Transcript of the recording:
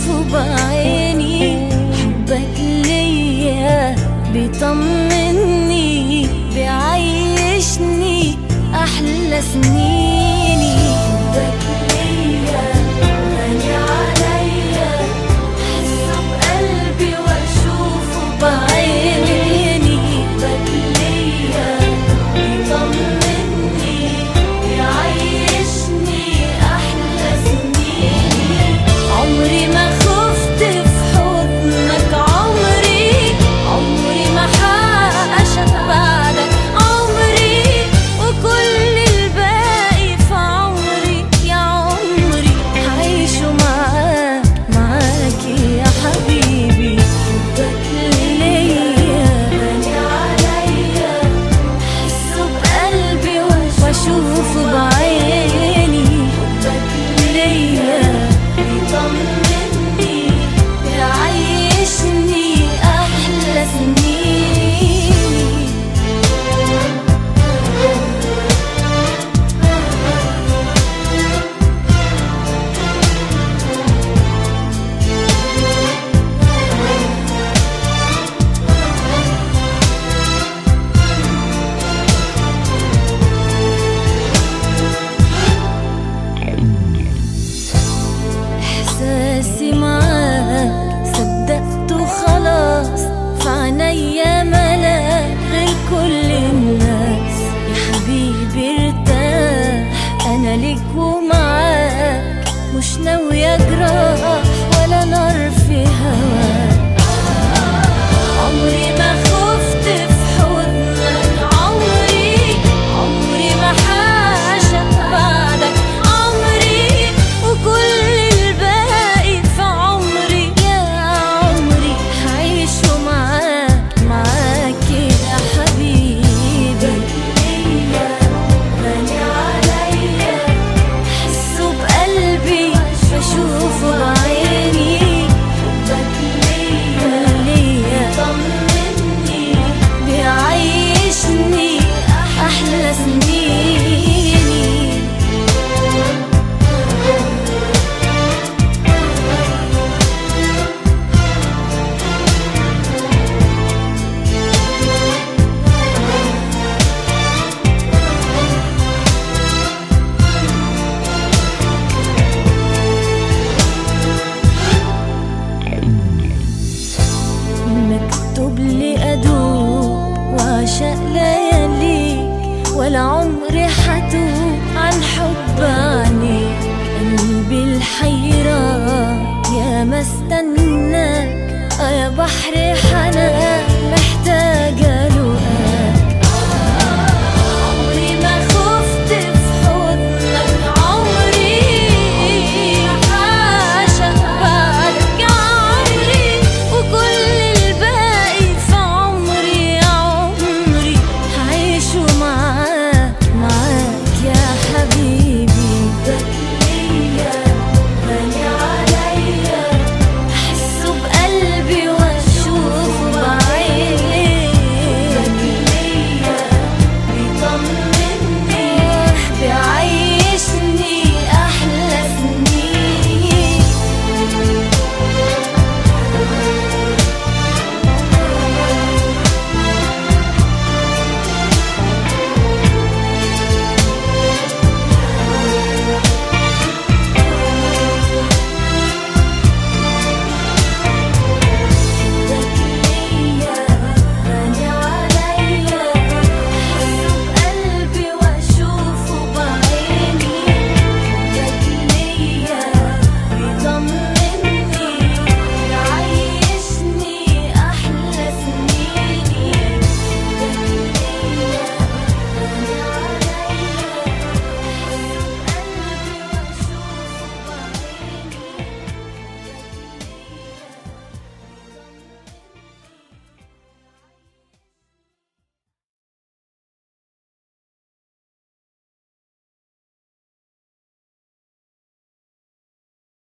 واشوفه بعيني حبك ليا بيطمني بيعيشني احلى سنيني حبك ليا غالي عليا احسه بقلبي واشوفه بعيني حبك ليا بيطمني بيعيشني احلى سنيني عمري ما خفت في حضنك عمري عمري ما حقشت بعدك عمري وكل الباقي في عمري يا عمري هعيشه معاك معاك يا حبيبي حبك ليا غالي عليا احسه بقلبي واشوفه بعيني حبك ليا بيطمني بيعيشني احلى سنين احساسي معاك صدقته خلاص في عينيا ملاك غير كل الناس يا حبيبي ارتاح انا ليك ومعاك مش ناوية جراح ولا نار في هواك عمري ما خفت في حضنك عمري عمري ما حاشت بعدك عمري وكل الباقي في عمري يا عمري هعيشه معاك معاك يا حبيبي ليا غالي عليا احسه بقلبي بشوفه بعيني حبك ليا ليا طمني بيعيشني احلى سنيني مكتوب لي أدوب وأعشق لياليك ولا عمري حتوب عن حب عنيك قلبي الحيران يا ما استناك آه يا بحر حنان